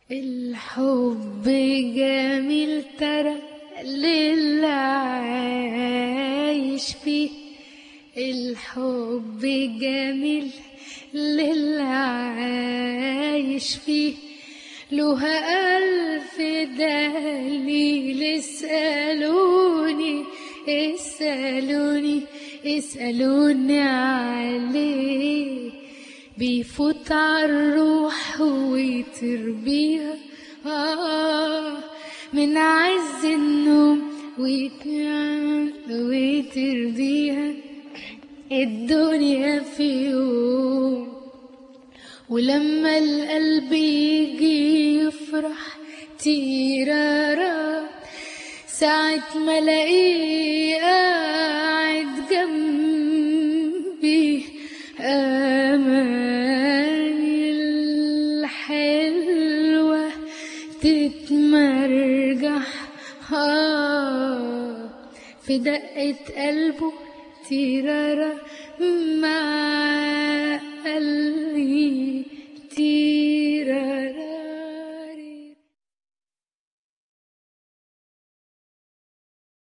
الحب جميل ترى للي عايش فيه الحب جميل للي عايش فيه له ألف دليل اسألوني اسألوني اسألوني عليه بيفوت عالروح ويطير بيها آه من عز النوم ويتنعم ويطير بيها الدنيا في يوم ولما القلب يجي يفرح تيرارا ساعة ما الاقيه قاعد جنبي اماني الحلوة تتمرجح آه في دقة قلبه تيرارا